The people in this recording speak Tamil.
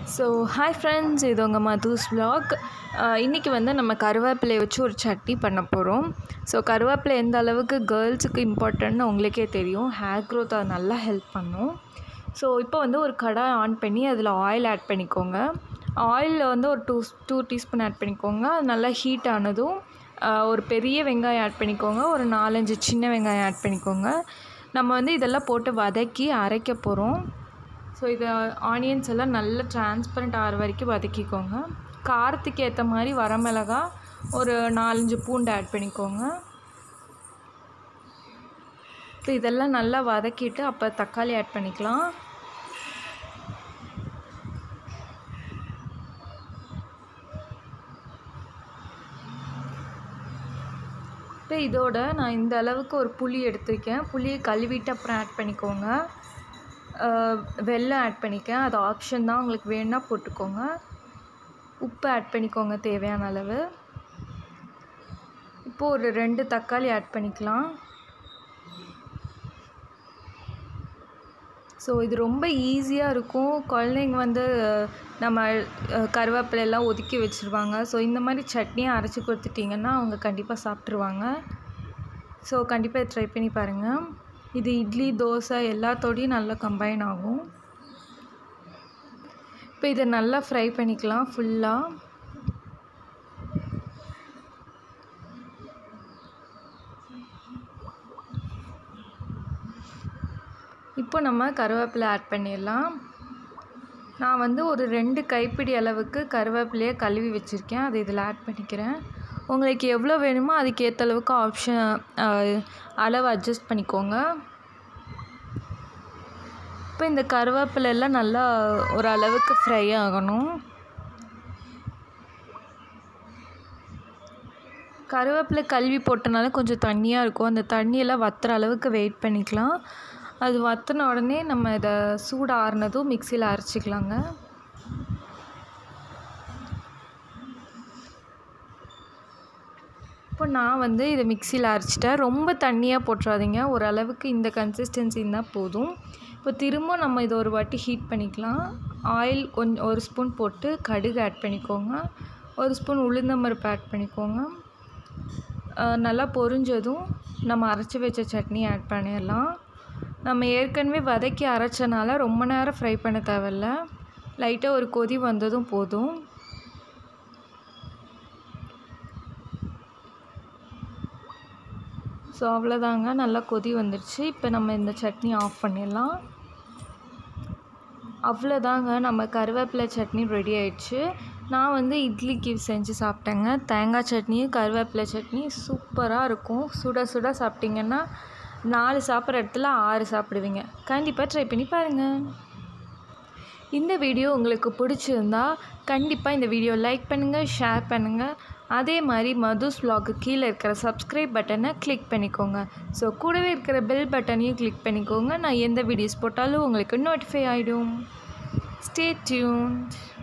ஸோ ஹாய் ஃப்ரெண்ட்ஸ் இது உங்கள் மதுஸ் vlog இன்றைக்கி வந்து நம்ம கருவேப்பிலையை வச்சு ஒரு சட்னி பண்ண போகிறோம் ஸோ கருவேப்பிலை எந்த அளவுக்கு கேர்ள்ஸுக்கு இம்பார்ட்டன்ட்னு உங்களுக்கே தெரியும் ஹேர் க்ரோத் அது நல்லா ஹெல்ப் பண்ணும் ஸோ இப்போ வந்து ஒரு கடாய் ஆன் பண்ணி அதில் ஆயில் ஆட் பண்ணிக்கோங்க ஆயிலில் வந்து ஒரு டூ டூ டீஸ்பூன் ஆட் பண்ணிக்கோங்க அது நல்லா ஹீட் ஆனதும் ஆஹ், ஒரு பெரிய வெங்காயம் ஆட் பண்ணிக்கோங்க ஒரு நாலஞ்சு சின்ன வெங்காயம் ஆட் பண்ணிக்கோங்க நம்ம வந்து இதெல்லாம் போட்டு வதக்கி அரைக்க போகிறோம் ஸோ இதை ஆனியன்ஸ் எல்லாம் நல்லா டிரான்ஸ்பரண்ட் ஆகிற வரைக்கும் வதக்கிக்கோங்க காரத்துக்கு ஏற்ற மாதிரி வரமிளகா ஒரு நாலஞ்சு பூண்டு ஆட் பண்ணிக்கோங்க இப்போ இதெல்லாம் நல்லா வதக்கிட்டு அப்போ தக்காளி ஆட் பண்ணிக்கலாம் இப்போ இதோட நான் இந்த அளவுக்கு ஒரு புளி எடுத்திருக்கேன் புளியை கழுவிட்டு அப்புறம் ஆட் பண்ணிக்கோங்க அஹ் வெல்லம் ஆட் பண்ணிக்கேன் அது ஆப்ஷன் தான் உங்களுக்கு வேணும்னா போட்டுக்கோங்க உப்பு ஆட் பண்ணிக்கோங்க தேவையான அளவு இப்போது ஒரு ரெண்டு தக்காளி ஆட் பண்ணிக்கலாம் ஸோ இது ரொம்ப ஈஸியாக இருக்கும் குழந்தைங்க வந்து நம்ம அஹ், கருவேப்பிலை எல்லாம் ஒதுக்கி வச்சுருவாங்க ஸோ இந்த மாதிரி சட்னியை அரைச்சி கொடுத்துட்டிங்கன்னா அவங்க கண்டிப்பாக சாப்பிட்ருவாங்க ஸோ கண்டிப்பாக ட்ரை பண்ணி பாருங்கள் இது இட்லி தோசை எல்லாத்தோடையும் நல்லா கம்பைன் ஆகும் இப்போ இதை நல்லா ஃப்ரை பண்ணிக்கலாம் ஃபுல்லாக இப்போ நம்ம கருவேப்பிலை ஆட் பண்ணிடலாம் நான் வந்து ஒரு ரெண்டு கைப்பிடி அளவுக்கு கருவேப்பிலையை கழுவி வச்சுருக்கேன் அதை இதில் ஆட் பண்ணிக்கிறேன் உங்களுக்கு எவ்வளோ வேணுமோ அதுக்கு ஏற்ற அளவுக்கு ஆப்ஷன் அளவு அட்ஜஸ்ட் பண்ணிக்கோங்க இப்போ இந்த கருவேப்பிலை எல்லாம் நல்லா ஒரு அளவுக்கு ஃப்ரை ஆகணும் கருவேப்பிலை கழுவி போட்டனால கொஞ்சம் தண்ணியாக இருக்கும் அந்த தண்ணியெல்லாம் வத்துற அளவுக்கு வெயிட் பண்ணிக்கலாம் அது வற்றின உடனே நம்ம இதை சூடு ஆறுனதும் மிக்சியில் அரைச்சிக்கலாங்க இப்போ நான் வந்து இதை மிக்சியில் அரைச்சிட்டேன் ரொம்ப தண்ணியாக போட்டுறாதீங்க ஓரளவுக்கு இந்த கன்சிஸ்டன்சி இருந்தால் போதும் இப்போ திரும்ப நம்ம இதை ஒரு வாட்டி ஹீட் பண்ணிக்கலாம் ஆயில் கொஞ்சம் ஒரு ஸ்பூன் போட்டு கடுகு ஆட் பண்ணிக்கோங்க ஒரு ஸ்பூன் உளுந்தம்பருப்பு ஆட் பண்ணிக்கோங்க அஹ் நல்லா பொரிஞ்சதும் நம்ம அரைச்சி வச்ச சட்னி ஆட் பண்ணிடலாம் நம்ம ஏற்கனவே வதக்கி அரைச்சனால ரொம்ப நேரம் ஃப்ரை பண்ண தேவையில்ல லைட்டாக ஒரு கொதி வந்ததும் போதும் ஸோ அவ்வளோதாங்க நல்லா கொதி வந்துடுச்சு இப்போ நம்ம இந்த சட்னி ஆஃப் பண்ணிடலாம் அவ்வளோதாங்க நம்ம கருவேப்பிலை சட்னி ரெடி ஆயிடுச்சு நான் வந்து இட்லிக்கு செஞ்சு சாப்பிட்டேங்க தேங்காய் சட்னி கருவேப்பிலை சட்னி சூப்பராக இருக்கும் சுட சுட சாப்பிட்டிங்கன்னா நாலு சாப்பிட்ற இடத்துல ஆறு சாப்பிடுவீங்க கண்டிப்பாக ட்ரை பண்ணி பாருங்கள் இந்த வீடியோ உங்களுக்கு பிடிச்சிருந்தா கண்டிப்பாக இந்த வீடியோ லைக் பண்ணுங்கள் ஷேர் பண்ணுங்கள் அதே மாதிரி மதுஸ் vlog கீழே இருக்கிற சப்ஸ்கிரைப் பட்டனை கிளிக் பண்ணிக்கோங்க ஸோ கூடவே இருக்கிற பெல் பட்டனையும் கிளிக் பண்ணிக்கோங்க நான் எந்த வீடியோஸ் போட்டாலும் உங்களுக்கு நோட்டிஃபை ஆகிடும் ஸ்டே டியூன்ட்